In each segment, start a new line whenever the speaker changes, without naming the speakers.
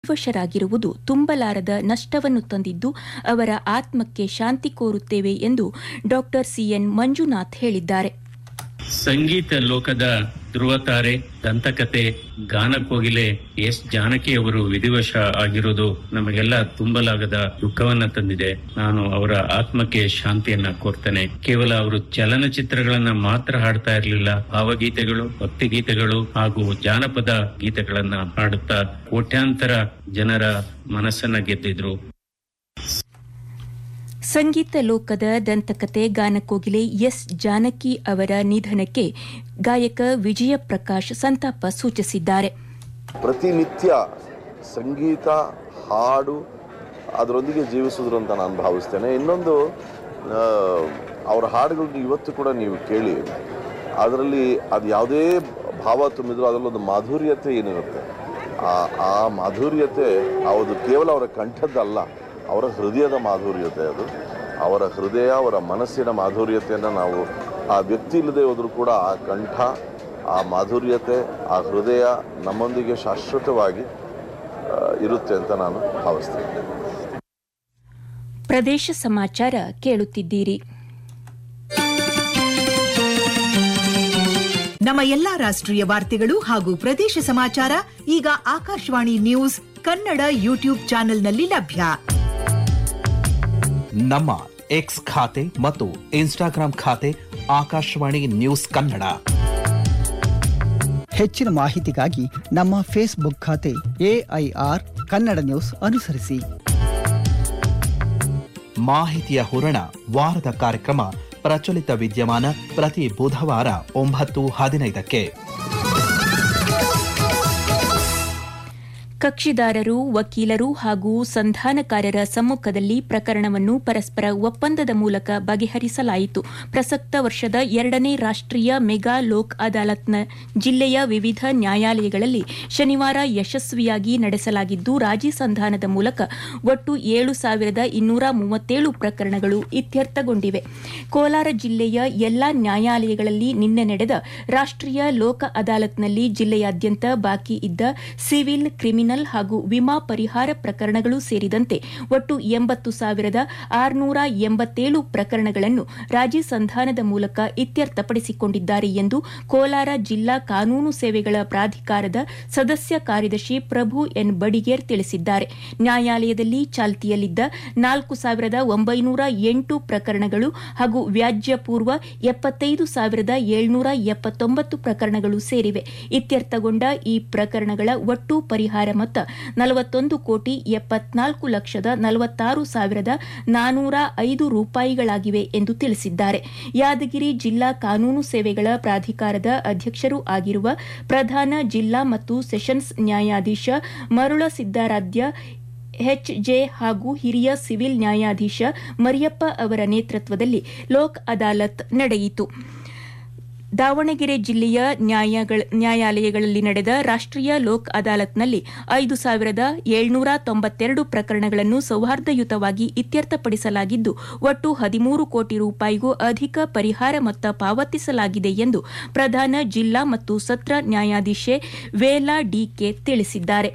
ವಿಧಿವಶರಾಗಿರುವುದು ತುಂಬಲಾರದ ನಷ್ಟವನ್ನು ತಂದಿದ್ದು ಅವರ ಆತ್ಮಕ್ಕೆ ಶಾಂತಿ ಕೋರುತ್ತೇವೆ ಎಂದು ಡಾಕ್ಟರ್ ಸಿಎನ್ ಮಂಜುನಾಥ್ ಹೇಳಿದ್ದಾರೆ
ಸಂಗೀತ ಲೋಕದ ಧ್ರುವತಾರೆ ದಂತಕತೆ ಗಾನಕೋಗಿಲೆ ಎಸ್ ಜಾನಕಿ ಅವರು ವಿಧಿವಶ ಆಗಿರೋದು ನಮಗೆಲ್ಲ ತುಂಬಲಾಗದ ದುಃಖವನ್ನ ತಂದಿದೆ ನಾನು ಅವರ ಆತ್ಮಕ್ಕೆ ಶಾಂತಿಯನ್ನ ಕೋರ್ತೇನೆ ಕೇವಲ ಅವರು ಚಲನಚಿತ್ರಗಳನ್ನ ಮಾತ್ರ ಹಾಡ್ತಾ ಇರಲಿಲ್ಲ ಭಾವಗೀತೆಗಳು ಭಕ್ತಿಗೀತೆಗಳು ಹಾಗೂ ಜಾನಪದ ಗೀತೆಗಳನ್ನ ಹಾಡುತ್ತಾ ಕೋಟ್ಯಾಂತರ ಜನರ ಮನಸ್ಸನ್ನ ಗೆದ್ದಿದ್ರು
ಸಂಗೀತ ಲೋಕದ ದಂತಕತೆ ಗಾನಕೋಗಿಲೆ ಎಸ್ ಜಾನಕಿ ಅವರ ನಿಧನಕ್ಕೆ ಗಾಯಕ ವಿಜಯ ಪ್ರಕಾಶ್ ಸಂತಾಪ ಸೂಚಿಸಿದ್ದಾರೆ
ಪ್ರತಿನಿತ್ಯ ಸಂಗೀತ ಹಾಡು ಅದರೊಂದಿಗೆ ಜೀವಿಸಿದ್ರು ಅಂತ ನಾನು ಭಾವಿಸ್ತೇನೆ ಇನ್ನೊಂದು ಆ, ಅವರ ಹಾಡುಗಳನ್ನ ಇವತ್ತು ಕೂಡ ನೀವು ಕೇಳಿ ಅದರಲ್ಲಿ ಅದು ಯಾವುದೇ ಭಾವ ತುಂಬಿದ್ರು ಅದರಲ್ಲೊಂದು ಮಾಧುರ್ಯತೆ ಏನಿರುತ್ತೆ ಆ ಆ ಮಾಧುರ್ಯತೆ ಅದು ಕೇವಲ ಅವರ ಕಂಠದ್ದಲ್ಲ ಅವರ ಹೃದಯದ ಮಾಧುರ್ಯತೆ ಅದು ಅವರ ಹೃದಯ ಅವರ ಮನಸ್ಸಿನ ಮಾಧುರ್ಯತೆಯನ್ನು ನಾವು ಆ ವ್ಯಕ್ತಿ ಇಲ್ಲದೆ ಹೋದರೂ ಕೂಡ ಆ ಕಂಠ ಆ ಮಾಧುರ್ಯತೆ ಆ ಹೃದಯ ನಮ್ಮೊಂದಿಗೆ ಶಾಶ್ವತವಾಗಿ ಆ, ಇರುತ್ತೆ ಅಂತ ನಾನು ಭಾವಿಸ್ತೇನೆ
ಪ್ರದೇಶ ಸಮಾಚಾರ ಕೇಳುತ್ತಿದ್ದೀರಿ
ನಮ್ಮ ಎಲ್ಲಾ ರಾಷ್ಟ್ರೀಯ ವಾರ್ತೆಗಳು ಹಾಗೂ ಪ್ರದೇಶ ಸಮಾಚಾರ ಈಗ ಆಕಾಶವಾಣಿ ನ್ಯೂಸ್ ಕನ್ನಡ ಯೂಟ್ಯೂಬ್ ಚಾನೆಲ್ನಲ್ಲಿ ಲಭ್ಯ
ನಮ್ಮ ಎಕ್ಸ್ ಖಾತೆ ಮತ್ತು ಇನ್ಸ್ಟಾಗ್ರಾಂ ಖಾತೆ ಆಕಾಶವಾಣಿ ನ್ಯೂಸ್ ಕನ್ನಡ
ಹೆಚ್ಚಿನ ಮಾಹಿತಿಗಾಗಿ ನಮ್ಮ ಫೇಸ್ಬುಕ್ ಖಾತೆ ಎಐಆರ್ ಕನ್ನಡ ನ್ಯೂಸ್ ಅನುಸರಿಸಿ
ಮಾಹಿತಿಯ ಹೂರಣ ವಾರದ ಕಾರ್ಯಕ್ರಮ ಪ್ರಚಲಿತ ವಿದ್ಯಮಾನ ಪ್ರತಿ ಬುಧವಾರ ಒಂಬತ್ತು ಹದಿನೈದಕ್ಕೆ
ಕಕ್ಷಿದಾರರು ವಕೀಲರು ಹಾಗೂ ಸಂಧಾನಕಾರರ ಸಮ್ಮುಖದಲ್ಲಿ ಪ್ರಕರಣವನ್ನು ಪರಸ್ಪರ ಒಪ್ಪಂದದ ಮೂಲಕ ಬಗೆಹರಿಸಲಾಯಿತು ಪ್ರಸಕ್ತ ವರ್ಷದ ಎರಡನೇ ರಾಷ್ಟ್ರೀಯ ಮೆಗಾ ಲೋಕ್ ಅದಾಲತ್ನ ಜಿಲ್ಲೆಯ ವಿವಿಧ ನ್ಯಾಯಾಲಯಗಳಲ್ಲಿ ಶನಿವಾರ ಯಶಸ್ವಿಯಾಗಿ ನಡೆಸಲಾಗಿದ್ದು ರಾಜಿ ಸಂಧಾನದ ಮೂಲಕ ಒಟ್ಟು ಏಳು ಸಾವಿರದ ಇನ್ನೂರ ಮೂವತ್ತೇಳು ಪ್ರಕರಣಗಳು ಇತ್ಯರ್ಥಗೊಂಡಿವೆ ಕೋಲಾರ ಜಿಲ್ಲೆಯ ಎಲ್ಲಾ ನ್ಯಾಯಾಲಯಗಳಲ್ಲಿ ನಿನ್ನೆ ನಡೆದ ರಾಷ್ಟ್ರೀಯ ಲೋಕ ಅದಾಲತ್ನಲ್ಲಿ ಜಿಲ್ಲೆಯಾದ್ಯಂತ ಬಾಕಿ ಇದ್ದ ಸಿವಿಲ್ ಕ್ರಿಮಿನಲ್ ಹಾಗೂ ವಿಮಾ ಪರಿಹಾರ ಪ್ರಕರಣಗಳು ಸೇರಿದಂತೆ ಒಟ್ಟು ಎಂಬತ್ತು ಸಾವಿರದ ಆರುನೂರ ಎಂಬತ್ತೇಳು ಪ್ರಕರಣಗಳನ್ನು ರಾಜಿ ಸಂಧಾನದ ಮೂಲಕ ಇತ್ಯರ್ಥಪಡಿಸಿಕೊಂಡಿದ್ದಾರೆ ಎಂದು ಕೋಲಾರ ಜಿಲ್ಲಾ ಕಾನೂನು ಸೇವೆಗಳ ಪ್ರಾಧಿಕಾರದ ಸದಸ್ಯ ಕಾರ್ಯದರ್ಶಿ ಪ್ರಭು ಎನ್ ಬಡಿಗೇರ್ ತಿಳಿಸಿದ್ದಾರೆ ನ್ಯಾಯಾಲಯದಲ್ಲಿ ಚಾಲ್ತಿಯಲ್ಲಿದ್ದ ನಾಲ್ಕು ಸಾವಿರದ ಒಂಬೈನೂರ ಎಂಟು ಪ್ರಕರಣಗಳು ಹಾಗೂ ವ್ಯಾಜ್ಯ ಪೂರ್ವ ಎಪ್ಪತ್ತೈದು ಸಾವಿರದ ಏಳ್ನೂರ ಎಪ್ಪತ್ತೊಂಬತ್ತು ಪ್ರಕರಣಗಳು ಸೇರಿವೆ ಇತ್ಯರ್ಥಗೊಂಡ ಈ ಪ್ರಕರಣಗಳ ಒಟ್ಟು ಪರಿಹಾರ ಮೊತ್ತ ನಲವತ್ತೊಂದು ಕೋಟಿ ಎಪ್ಪತ್ನಾಲ್ಕು ಲಕ್ಷದ ನಲವತ್ತಾರು ಸಾವಿರದ ನಾನೂರ ಐದು ರೂಪಾಯಿಗಳಾಗಿವೆ ಎಂದು ತಿಳಿಸಿದ್ದಾರೆ ಯಾದಗಿರಿ ಜಿಲ್ಲಾ ಕಾನೂನು ಸೇವೆಗಳ ಪ್ರಾಧಿಕಾರದ ಅಧ್ಯಕ್ಷರೂ ಆಗಿರುವ ಪ್ರಧಾನ ಜಿಲ್ಲಾ ಮತ್ತು ಸೆಷನ್ಸ್ ನ್ಯಾಯಾಧೀಶ ಮರುಳ ಸಿದ್ದಾರಾಧ್ಯ ಎಚ್ಜೆ ಹಾಗೂ ಹಿರಿಯ ಸಿವಿಲ್ ನ್ಯಾಯಾಧೀಶ ಮರಿಯಪ್ಪ ಅವರ ನೇತೃತ್ವದಲ್ಲಿ ಲೋಕ್ ಅದಾಲತ್ ನಡೆಯಿತು ದಾವಣಗೆರೆ ಜಿಲ್ಲೆಯ ನ್ಯಾಯಗಳ- ನ್ಯಾಯಾಲಯಗಳಲ್ಲಿ ನಡೆದ ರಾಷ್ಟ್ರೀಯ ಲೋಕ್ ಅದಾಲತ್ನಲ್ಲಿ ಐದು ಸಾವಿರದ ಏಳ್ನೂರ ತೊಂಬತ್ತೆರಡು ಪ್ರಕರಣಗಳನ್ನು ಸೌಹಾರ್ದಯುತವಾಗಿ ಇತ್ಯರ್ಥಪಡಿಸಲಾಗಿದ್ದು ಒಟ್ಟು ಹದಿಮೂರು ಕೋಟಿ ರೂಪಾಯಿಗೂ ಅಧಿಕ ಪರಿಹಾರ ಮೊತ್ತ ಪಾವತಿಸಲಾಗಿದೆ ಎಂದು ಪ್ರಧಾನ ಜಿಲ್ಲಾ ಮತ್ತು ಸತ್ರ ನ್ಯಾಯಾಧೀಶೆ ವೇಲಾ ಡಿಕೆ ತಿಳಿಸಿದ್ದಾರೆ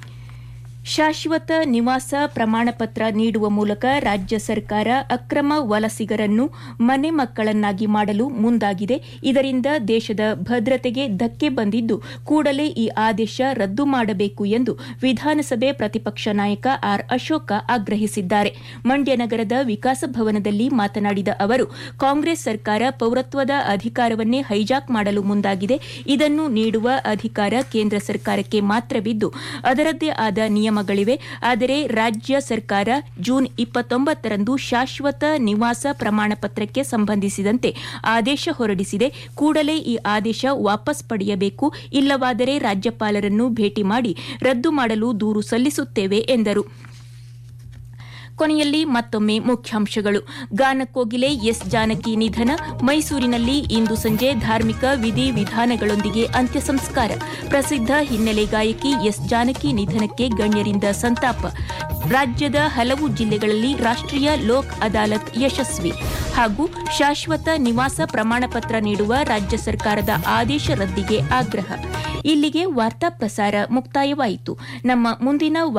ಶಾಶ್ವತ ನಿವಾಸ ಪ್ರಮಾಣಪತ್ರ ನೀಡುವ ಮೂಲಕ ರಾಜ್ಯ ಸರ್ಕಾರ ಅಕ್ರಮ ವಲಸಿಗರನ್ನು ಮನೆ ಮಕ್ಕಳನ್ನಾಗಿ ಮಾಡಲು ಮುಂದಾಗಿದೆ ಇದರಿಂದ ದೇಶದ ಭದ್ರತೆಗೆ ಧಕ್ಕೆ ಬಂದಿದ್ದು ಕೂಡಲೇ ಈ ಆದೇಶ ರದ್ದು ಮಾಡಬೇಕು ಎಂದು ವಿಧಾನಸಭೆ ಪ್ರತಿಪಕ್ಷ ನಾಯಕ ಆರ್ ಅಶೋಕ ಆಗ್ರಹಿಸಿದ್ದಾರೆ ಮಂಡ್ಯ ನಗರದ ವಿಕಾಸ ಭವನದಲ್ಲಿ ಮಾತನಾಡಿದ ಅವರು ಕಾಂಗ್ರೆಸ್ ಸರ್ಕಾರ ಪೌರತ್ವದ ಅಧಿಕಾರವನ್ನೇ ಹೈಜಾಕ್ ಮಾಡಲು ಮುಂದಾಗಿದೆ ಇದನ್ನು ನೀಡುವ ಅಧಿಕಾರ ಕೇಂದ್ರ ಸರ್ಕಾರಕ್ಕೆ ಮಾತ್ರವಿದ್ದು ಅದರದ್ದೇ ಆದ ನಿಯಮಗಳಿವೆ ಆದರೆ ರಾಜ್ಯ ಸರ್ಕಾರ ಜೂನ್ ಇಪ್ಪತ್ತೊಂಬತ್ತರಂದು ಶಾಶ್ವತ ನಿವಾಸ ಪ್ರಮಾಣ ಪತ್ರಕ್ಕೆ ಸಂಬಂಧಿಸಿದಂತೆ ಆದೇಶ ಹೊರಡಿಸಿದೆ ಕೂಡಲೇ ಈ ಆದೇಶ ವಾಪಸ್ ಪಡೆಯಬೇಕು ಇಲ್ಲವಾದರೆ ರಾಜ್ಯಪಾಲರನ್ನು ಭೇಟಿ ಮಾಡಿ ರದ್ದು ಮಾಡಲು ದೂರು ಸಲ್ಲಿಸುತ್ತೇವೆ ಎಂದರು ಕೊನೆಯಲ್ಲಿ ಮತ್ತೊಮ್ಮೆ ಮುಖ್ಯಾಂಶಗಳು ಗಾನಕೋಗಿಲೆ ಎಸ್ ಜಾನಕಿ ನಿಧನ ಮೈಸೂರಿನಲ್ಲಿ ಇಂದು ಸಂಜೆ ಧಾರ್ಮಿಕ ವಿಧಿ ವಿಧಾನಗಳೊಂದಿಗೆ ಅಂತ್ಯ ಸಂಸ್ಕಾರ ಪ್ರಸಿದ್ಧ ಹಿನ್ನೆಲೆ ಗಾಯಕಿ ಎಸ್ ಜಾನಕಿ ನಿಧನಕ್ಕೆ ಗಣ್ಯರಿಂದ ಸಂತಾಪ ರಾಜ್ಯದ ಹಲವು ಜಿಲ್ಲೆಗಳಲ್ಲಿ ರಾಷ್ಟ್ರೀಯ ಲೋಕ್ ಅದಾಲತ್ ಯಶಸ್ವಿ ಹಾಗೂ ಶಾಶ್ವತ ನಿವಾಸ ಪ್ರಮಾಣಪತ್ರ ನೀಡುವ ರಾಜ್ಯ ಸರ್ಕಾರದ ಆದೇಶ ರದ್ದಿಗೆ ಆಗ್ರಹ ಇಲ್ಲಿಗೆ ವಾರ್ತಾ ಪ್ರಸಾರ ಮುಕ್ತಾಯವಾಯಿತು ನಮ್ಮ ಮುಂದಿನ